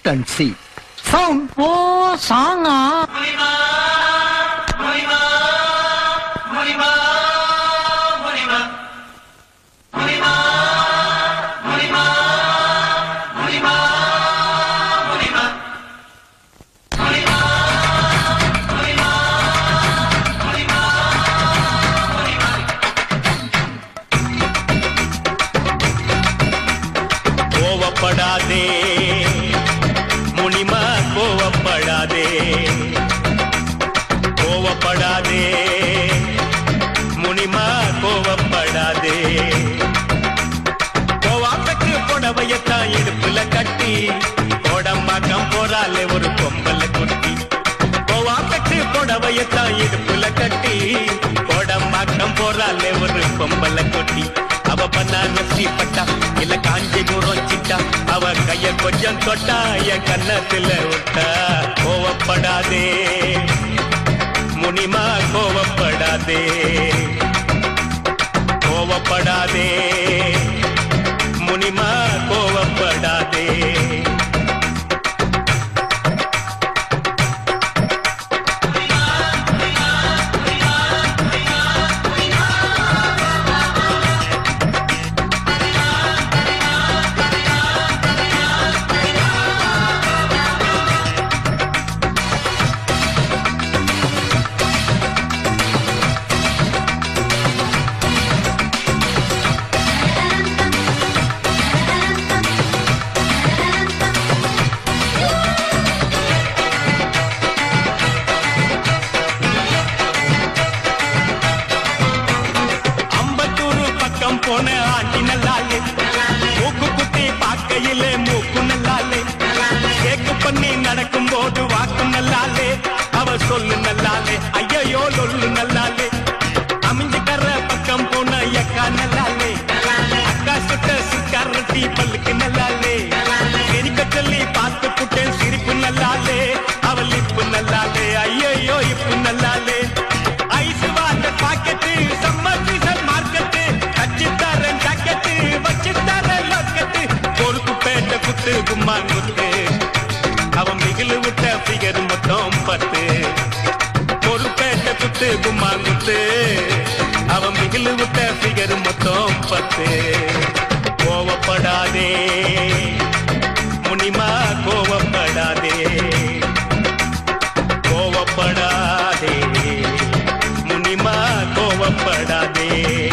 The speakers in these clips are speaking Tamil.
வெயிட் அண்ட் see சவுண்ட் ஓ சாங்கா கோவப்படாதே முனிமா கோவப்படாதே கோவப்படாதே முனிமா கோவப்படாதே கோவாப்பக்கு புடவையத்தான் இடுப்புல கட்டி கோடம்பாக்கம் போறாலே ஒரு பொம்பல குட்டி கோவாப்பக்கு புடவையத்தான் இடுப்புல கட்டி கோடம்பாக்கம் போறாலே ஒரு பொம்பல குட்டி அவ பன்னாரசி பட்டா இல்ல காஞ்சிபுரம் சிட்டா அவ கைய கொஞ்சம் தொட்டா என் கன்னத்துல விட்டா கோவப்படாதே முனிமா கோவப்படாதே கோவப்படாதே முனிமா கோவப்படாதே அம்பத்தூரு பக்கம் போன ஆண்டி நல்லாலே மூக்கு குத்தி பார்க்கையிலே மூக்கு நல்லாலே கேக்கு பண்ணி நடக்கும் போது வாக்கு நல்லாலே அவ சொல்லு நல்லாலே ஐயோ லொல்லு நல்லாலே அமைஞ்சுக்கற பக்கம் போன அக்கா நல்லாலே அக்கா சுட்ட சுக்காரட்டி பல்லுக்கு நல்லாலே சிரிக்க சொல்லி பார்த்து புட்டேன் சிரிப்பு நல்லாலே அவள் இப்பு நல்லாலே ஐயோ இப்பு நல்லாலே ice water packet summer season market கச்சி தரேன் ஜாக்கெட்டு வச்சு தரேன் லாக்கெட்டு பொறுப்பு பேட்ட குத்து கும்மான் குத்து அவன் மிகிலு விட்ட ஃபிகர் மொத்தம் பத்து பொறுப்பேட்ட குத்து கும்மான் குத்து அவன் மிகிலு விட்ட ஃபிகர் மொத்தம் பத்து கோவப்படாதே முனிமா கோவப்படாதே கோவப்படாதே முனிமா கோவப்படாதே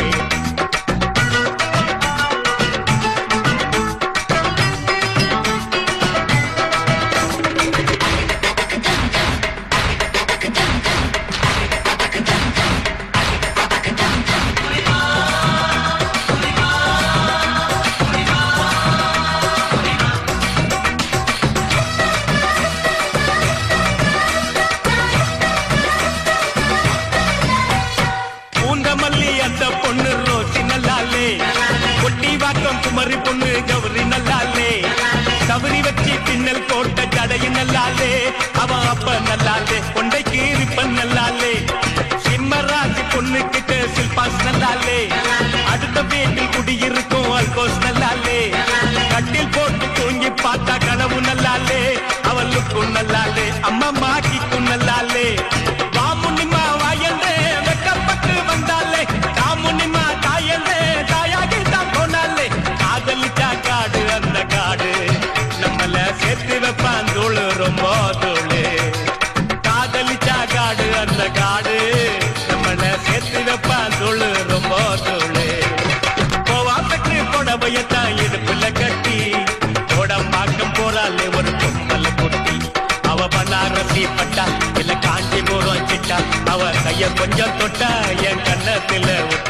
பூந்தமல்லி அந்த பொண்ணு ரோசி நல்லாலே கொட்டி வாக்கம் குமரி பொண்ணு கௌரி நல்லாலே கவரி வச்சு பின்னல் போட்ட ஜடையும் நல்லாலே அவன் அப்ப நல்லாலே கொண்டைக்கு ரிப்பன் நல்லாலே சிம்மராஜ் பொண்ணு கிட்ட சில்பாஸ் நல்லாலே அடுத்த வீட்டில் குடியிருக்கும் அல்கோஸ் நல்லாலே கட்டில் போட்டு தூங்கி பார்த்தா கனவு நல்லாலே அவளுக்கும் நல்லாலே அம்மா மாக்கிக்கும் நல்லாலே வாமுனிமா வாயந்தே வெக்கப்பட்டு வந்தாலே காமுனிமா தாயந்தே தாயாகி தான் போனாலே காதலிச்சா காடு அந்த காடு நம்மள சேர்த்து வைப்பான் தூளு ரொம்ப தூளு காதலிச்சா காடு அந்த காடு நம்மள சேர்த்து வைப்பான் தூளு ரொம்ப தூளு கோவாப்பட்டு புடவையத்தான் இடுப்புல கட்டி கோடம்பாக்கம் போறாலே ஒரு பொம்மல குட்டி அவ பன்னாரசி பட்டா இல்ல காஞ்சிபுரம் சிட்டா அவ கைய கொஞ்சம் தொட்டா என் கண்ணத்துல விட்டா